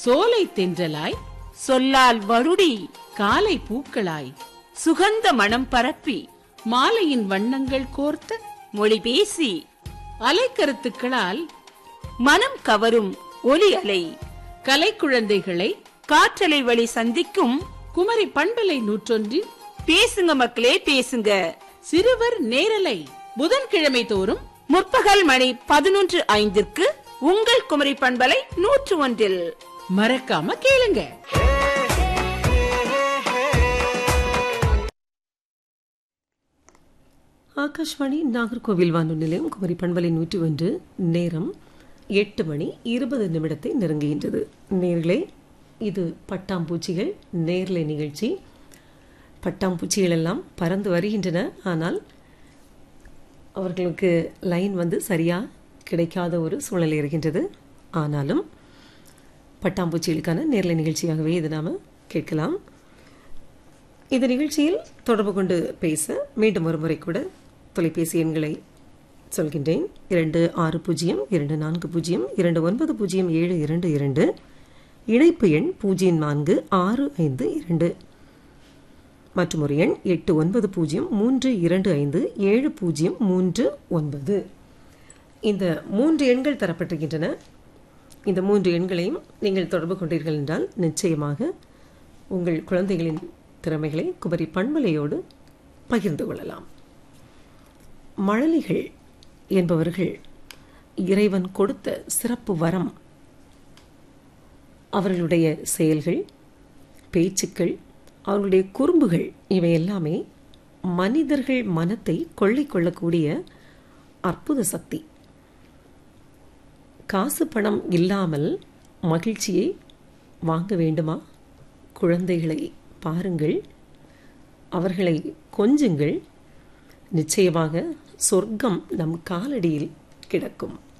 சோலை தென்றலாய் சொல்லால் வருடி காலை பூக்களாய் சுகந்த மனம் பரப்பி மாலையின் வண்ணங்கள் கோர்த்த மொழி பேசி அலைக்கருத்துக்களால் மனம் கவரும் ஒலி அலை கலைக்குழந்தைகளை காற்றலை வழி சந்திக்கும் குமரி பண்பலை நூற்றொன்றில் பேசுங்க மக்களே பேசுங்க சிறுவர் நேரலை புதன்கிழமை தோறும் முற்பகல் மணி பதினொன்று ஐந்திற்கு உங்கள் குமரி பண்பலை நூற்று ஒன்றில் மறக்காம கேளுங்க ஆகாஷ்வாணி நாகர்கோவில் வானொலி நிலையம் குமரி பண்பலை நூற்றி ஒன்று நேரம் எட்டு மணி இருபது நிமிடத்தை நெருங்குகின்றது நேர்களே இது பட்டாம்பூச்சிகள் நேர்லை நிகழ்ச்சி பட்டாம்பூச்சிகள் எல்லாம் பறந்து வருகின்றன ஆனால் அவர்களுக்கு லைன் வந்து சரியாக கிடைக்காத ஒரு சூழ்நிலை இருக்கின்றது ஆனாலும் பட்டாம்பூச்சிகளுக்கான நேர்லை நிகழ்ச்சியாகவே இது நாம் கேட்கலாம் இந்த நிகழ்ச்சியில் தொடர்பு கொண்டு பேச மீண்டும் ஒரு முறை கூட தொலைபேசி எண்களை சொல்கின்றேன் இரண்டு ஆறு பூஜ்ஜியம் இரண்டு நான்கு பூஜ்ஜியம் இரண்டு ஒன்பது பூஜ்ஜியம் ஏழு இரண்டு இரண்டு இணைப்பு எண் பூஜ்ஜியம் நான்கு ஆறு ஐந்து இரண்டு மற்றும் ஒரு எண் எட்டு ஒன்பது பூஜ்ஜியம் மூன்று இரண்டு ஐந்து ஏழு பூஜ்ஜியம் மூன்று ஒன்பது இந்த மூன்று எண்கள் தரப்பட்டிருக்கின்றன இந்த மூன்று எண்களையும் நீங்கள் தொடர்பு கொண்டீர்கள் என்றால் நிச்சயமாக உங்கள் குழந்தைகளின் திறமைகளை குமரி பண்பலையோடு பகிர்ந்து கொள்ளலாம் மழலிகள் என்பவர்கள் இறைவன் கொடுத்த சிறப்பு வரம் அவர்களுடைய செயல்கள் பேச்சுக்கள் அவர்களுடைய குறும்புகள் இவை எல்லாமே மனிதர்கள் மனத்தை கொள்ளை கொள்ளக்கூடிய அற்புத சக்தி காசு பணம் இல்லாமல் மகிழ்ச்சியை வாங்க வேண்டுமா குழந்தைகளை பாருங்கள் அவர்களை கொஞ்சுங்கள் நிச்சயமாக சொர்க்கம் நம் காலடியில் கிடக்கும்